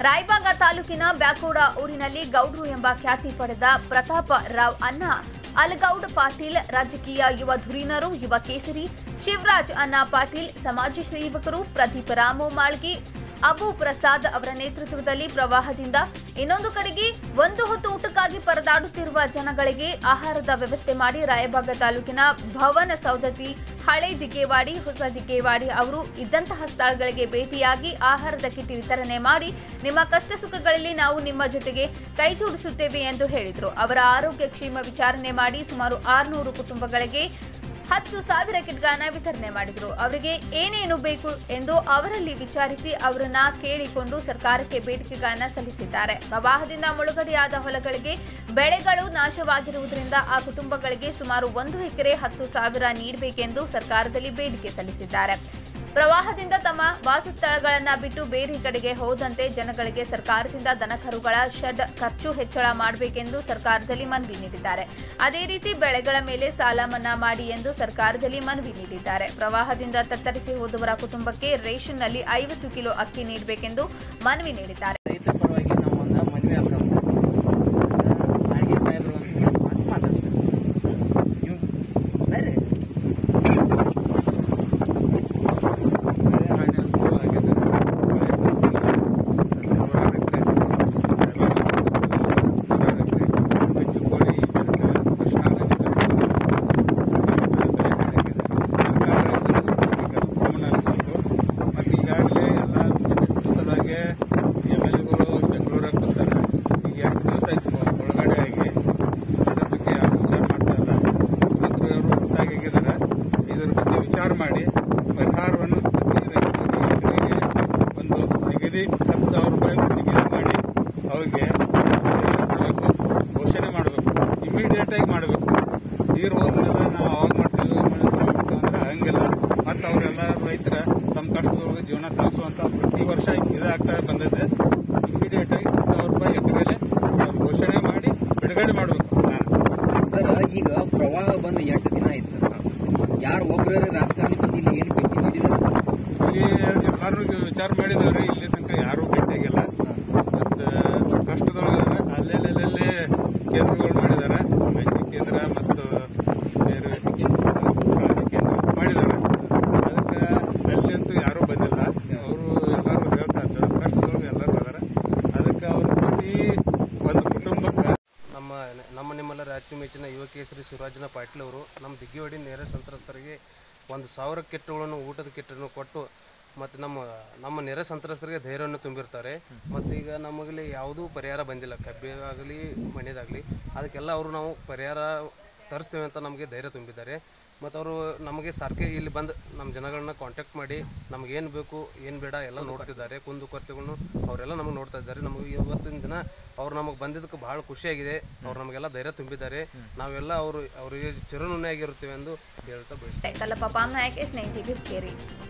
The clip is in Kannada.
ರಾಯಬಾಗ ತಾಲೂಕಿನ ಬ್ಯಾಕೋಡ ಊರಿನಲ್ಲಿ ಗೌಡ್ರು ಎಂಬ ಖ್ಯಾತಿ ಪಡೆದ ಪ್ರತಾಪ ರಾವ್ ಅನ್ನ ಅಲಗೌಡ್ ಪಾಟೀಲ್ ರಾಜಕೀಯ ಯುವ ಧುರೀಣರು ಯುವ ಕೇಸರಿ ಶಿವರಾಜ್ ಅನ್ನ ಪಾಟೀಲ್ ಸಮಾಜ ಸೇವಕರು ಪ್ರದೀಪ ರಾಮು ಮಾಳ್ಗಿ ಅಬು ಪ್ರಸಾದ್ ಅವರ ನೇತೃತ್ವದಲ್ಲಿ ಪ್ರವಾಹದಿಂದ ಇನ್ನೊಂದು ಕಡೆಗೆ ಒಂದು ಹೊತ್ತು ಊಟಕ್ಕಾಗಿ ಪರದಾಡುತ್ತಿರುವ ಜನಗಳಿಗೆ ಆಹಾರದ ವ್ಯವಸ್ಥೆ ಮಾಡಿ ರಾಯಬಾಗ ತಾಲೂಕಿನ ಭವನ ಸೌದತ್ತಿ ಹಳೆ ದಿಗ್ಗೇವಾಡಿ ಹೊಸ ದಿಗ್ಗೇವಾಡಿ ಅವರು ಇದ್ದಂತಹ ಸ್ಥಳಗಳಿಗೆ ಭೇಟಿಯಾಗಿ ಆಹಾರದ ಕಿಟ್ ವಿತರಣೆ ಮಾಡಿ ನಿಮ್ಮ ಕಷ್ಟ ಸುಖಗಳಲ್ಲಿ ನಾವು ನಿಮ್ಮ ಜೊತೆಗೆ ಕೈ ಜೋಡಿಸುತ್ತೇವೆ ಎಂದು ಹೇಳಿದರು ಅವರ ಆರೋಗ್ಯ ಕ್ಷೇಮ ವಿಚಾರಣೆ ಮಾಡಿ ಸುಮಾರು ಆರುನೂರು ಕುಟುಂಬಗಳಿಗೆ ಹತ್ತು ಸಾವಿರ ಕಿಟ್ಗಳನ್ನ ವಿತರಣೆ ಮಾಡಿದರು ಅವರಿಗೆ ಏನೇನು ಬೇಕು ಎಂದು ಅವರಲ್ಲಿ ವಿಚಾರಿಸಿ ಅವರನ್ನ ಕೇಳಿಕೊಂಡು ಸರ್ಕಾರಕ್ಕೆ ಬೇಡಿಕೆಗಳನ್ನ ಸಲ್ಲಿಸಿದ್ದಾರೆ ಪ್ರವಾಹದಿಂದ ಮುಳುಗಡೆಯಾದ ಹೊಲಗಳಿಗೆ ಬೆಳೆಗಳು ನಾಶವಾಗಿರುವುದರಿಂದ ಆ ಕುಟುಂಬಗಳಿಗೆ ಸುಮಾರು ಒಂದು ಎಕರೆ ಹತ್ತು ಸಾವಿರ ನೀಡಬೇಕೆಂದು ಸರ್ಕಾರದಲ್ಲಿ ಬೇಡಿಕೆ ಸಲ್ಲಿಸಿದ್ದಾರೆ ಪ್ರವಾಹದಿಂದ ತಮ್ಮ ವಾಸಸ್ಥಳಗಳನ್ನ ಬಿಟ್ಟು ಬೇರೆ ಕಡೆಗೆ ಹೋದಂತೆ ಜನಗಳಿಗೆ ಸರ್ಕಾರದಿಂದ ದನಕರುಗಳ ಶೆಡ್ ಖರ್ಚು ಹೆಚ್ಚಳ ಮಾಡಬೇಕೆಂದು ಸರ್ಕಾರದಲ್ಲಿ ಮನವಿ ನೀಡಿದ್ದಾರೆ ಅದೇ ರೀತಿ ಬೆಳೆಗಳ ಮೇಲೆ ಸಾಲ ಮನ್ನಾ ಮಾಡಿ ಎಂದು ಸರ್ಕಾರದಲ್ಲಿ ಮನವಿ ನೀಡಿದ್ದಾರೆ ಪ್ರವಾಹದಿಂದ ತತ್ತರಿಸಿ ಹೋದವರ ಕುಟುಂಬಕ್ಕೆ ರೇಷನ್ನಲ್ಲಿ ಐವತ್ತು ಕಿಲೋ ಅಕ್ಕಿ ನೀಡಬೇಕೆಂದು ಮನವಿ ನೀಡಿದ್ದಾರೆ ರೈತರ ಪರವಾಗಿ ನಾವು ಒಂದು ಮನವಿ ಹಾಕೋದು ಅಡಿಗೆ ಸಾಹೇಬ್ರು ಅಂತ ಮಾತಾಡ್ತಾರೆ ನೀವು ಬರ್ರಿ ವಿಚಾರ ಮಾಡಿ ಪರಿಹಾರವನ್ನು ಪ್ರತಿ ರೈತರಿಗೆ ಒಂದು ನಿಗದಿ ಹತ್ತು ಸಾವಿರ ರೂಪಾಯಿ ನಿಗದಿ ಮಾಡಿ ಅವ್ರಿಗೆ ಘೋಷಣೆ ಮಾಡಬೇಕು ಇಮಿಡಿಯೇಟ್ ಆಗಿ ಮಾಡಬೇಕು ನೀರು ಹೋದ್ಮೇಲೆ ನಾವು ಅವಾಗ ಮಾಡ್ತೀವಿ ಇವಾಗ ಮಾಡ್ತೀವಿ ಅಂದ್ರೆ ಹಂಗಿಲ್ಲ ಮತ್ತೆ ಅವರೆಲ್ಲ ರೈತರ ತಮ್ಮ ಕಷ್ಟದೊಳಗೆ ಜೀವನ ಸಾಗಿಸುವಂತ ಪ್ರತಿ ವರ್ಷ ಇದಾಗ್ತಾ ಬಂದಿದೆ ಇಮಿಡಿಯೇಟ್ ಆಗಿ ಹತ್ತು ಸಾವಿರ ರೂಪಾಯಿ ಎಕರೆಲೆ ಘೋಷಣೆ ಮಾಡಿ ಬಿಡುಗಡೆ ಮಾಡಬೇಕು ನಾನು ಸರ್ ಈಗ ಪ್ರವಾಹ ಬಂದು ಎಂಟು ದಿನ ಆಯ್ತು ಸರ್ ಯಾರು ಒಬ್ಬರ ರಾಜಕಾರಣಿ ಬಂದು ಇಲ್ಲಿ ಏನು ಭೇಟಿ ನೀಡಿದಾರೆ ಇಲ್ಲಿ ಎಲ್ಲರೂ ವಿಚಾರ ಮಾಡಿದವ್ರೆ ಇಲ್ಲಿ ತನಕ ಯಾರೂ ಭೇಟಿಯಾಗಿಲ್ಲ ಮತ್ತೆ ಕಷ್ಟದೊಳಗೆ ಅಲ್ಲೆಲ್ಲೆಲ್ಲೇ ಕೇಂದ್ರಗಳು ಮಾಡಿದ್ದಾರೆ ವೈದ್ಯ ಕೇಂದ್ರ ಮತ್ತು ಬೇರೆ ಕಾಳಜಿ ಕೇಂದ್ರ ಮಾಡಿದ್ದಾರೆ ಅದಕ್ಕೆ ಅಲ್ಲಿ ಅಂತೂ ಯಾರೂ ಬಂದಿಲ್ಲ ಅವರು ಎಲ್ಲರೂ ಹೇಳ್ತಾ ಇದ್ದಾರೆ ಕಷ್ಟದೊಳಗೆ ಎಲ್ಲರೂ ಅದಾರೆ ಅದಕ್ಕೆ ಅವರು ಪ್ರತಿ ಒಂದು ಕುಟುಂಬಕ್ಕೆ ನಮ್ಮ ನಮ್ಮ ನಿಮ್ಮೆಲ್ಲರ ಅಚ್ಚುಮೆಚ್ಚಿನ ಯುವ ಕೇಸರಿ ಶಿವರಾಜನ ಪಾಟೀಲ್ ಅವರು ನಮ್ಮ ದಿಗ್ಗಿವಾಡಿ ನೇರ ಸಂತ್ರಸ್ತರಿಗೆ ಒಂದು ಸಾವಿರ ಕಿಟ್ಗಳನ್ನು ಊಟದ ಕಿಟ್ಟನ್ನು ಕೊಟ್ಟು ಮತ್ತು ನಮ್ಮ ನಮ್ಮ ನೆರೆ ಸಂತ್ರಸ್ತರಿಗೆ ಧೈರ್ಯವನ್ನು ತುಂಬಿರ್ತಾರೆ ಮತ್ತು ಈಗ ನಮಗಲ್ಲಿ ಯಾವುದೂ ಪರಿಹಾರ ಬಂದಿಲ್ಲ ಕಬ್ಬಿಗಾಗಲಿ ಮನೆದಾಗಲಿ ಅದಕ್ಕೆಲ್ಲ ಅವರು ನಾವು ಪರಿಹಾರ ತರಿಸ್ತೇವೆ ಅಂತ ನಮಗೆ ಧೈರ್ಯ ತುಂಬಿದ್ದಾರೆ ಮತ್ತು ಅವರು ನಮಗೆ ಸಾರಿಗೆ ಇಲ್ಲಿ ಬಂದು ನಮ್ಮ ಜನಗಳನ್ನ ಕಾಂಟ್ಯಾಕ್ಟ್ ಮಾಡಿ ನಮ್ಗೆ ಏನು ಬೇಕು ಏನು ಬೇಡ ಎಲ್ಲ ನೋಡ್ತಿದ್ದಾರೆ ಕುಂದು ಕೊರತೆಗಳನ್ನು ಅವರೆಲ್ಲ ನಮಗೆ ನೋಡ್ತಾ ಇದ್ದಾರೆ ನಮಗೆ ಇವತ್ತಿನ ದಿನ ಅವ್ರು ನಮಗೆ ಬಂದಿದ್ದಕ್ಕೆ ಭಾಳ ಖುಷಿಯಾಗಿದೆ ಅವ್ರು ನಮಗೆಲ್ಲ ಧೈರ್ಯ ತುಂಬಿದ್ದಾರೆ ನಾವೆಲ್ಲ ಅವರು ಅವರಿಗೆ ಚಿರನುಣ್ಣೆಯಾಗಿರುತ್ತೇವೆ ಎಂದು ಹೇಳ್ತಾ ಬಯಸ್ತೀನಿ ಕಲ್ಲಪ್ಪ ಪಾಮ್ ನಾಯಕ್ ಎಸ್ ನೈನ್ ಟಿವಿ ಕೇರಿ